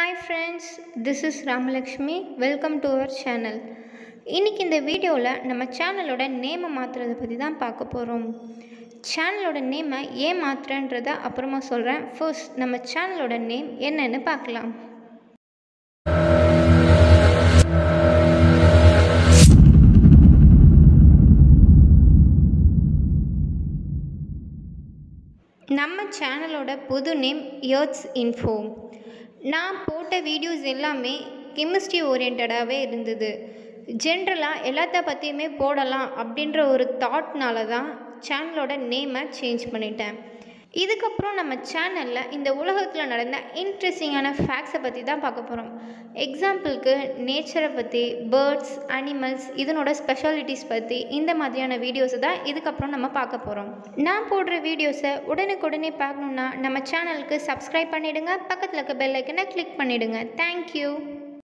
hi friends this is Ramalakshmi welcome to our channel இன்றைக்கி இந்த வீடியோவில் நம்ம சேனலோட நேமை மாற்றுறதை பற்றி தான் பார்க்க போகிறோம் சேனலோட நேமை ஏன் மாற்றுறன்றதை அப்புறமா சொல்கிறேன் ஃபர்ஸ்ட் நம்ம சேனலோட நேம் என்னன்னு பார்க்கலாம் நம்ம சேனலோட புது நேம் இயர்த்ஸ் இன்ஃபோ நான் போட்ட வீடியோஸ் எல்லாமே கெமிஸ்ட்ரி ஓரியன்டாகவே இருந்தது ஜென்ரலாக எல்லாத்த பற்றியுமே போடலாம் அப்படின்ற ஒரு தாட்னால தான் சேனலோட நேமை சேஞ்ச் பண்ணிட்டேன் இதுக்கப்புறம் நம்ம சேனலில் இந்த உலகத்தில் நடந்த இன்ட்ரெஸ்டிங்கான ஃபேக்ட்ஸை பற்றி தான் பார்க்க போகிறோம் எக்ஸாம்பிளுக்கு நேச்சரை பற்றி பேர்ட்ஸ் அனிமல்ஸ் இதனோட ஸ்பெஷாலிட்டிஸ் பற்றி இந்த மாதிரியான வீடியோஸை தான் இதுக்கப்புறம் நம்ம பார்க்க போகிறோம் நான் போடுற வீடியோஸை உடனுக்குடனே பார்க்கணுன்னா நம்ம சேனலுக்கு சப்ஸ்கிரைப் பண்ணிவிடுங்க பக்கத்தில் இருக்க பெல் ஐக்கனை கிளிக் பண்ணிவிடுங்க தேங்க்யூ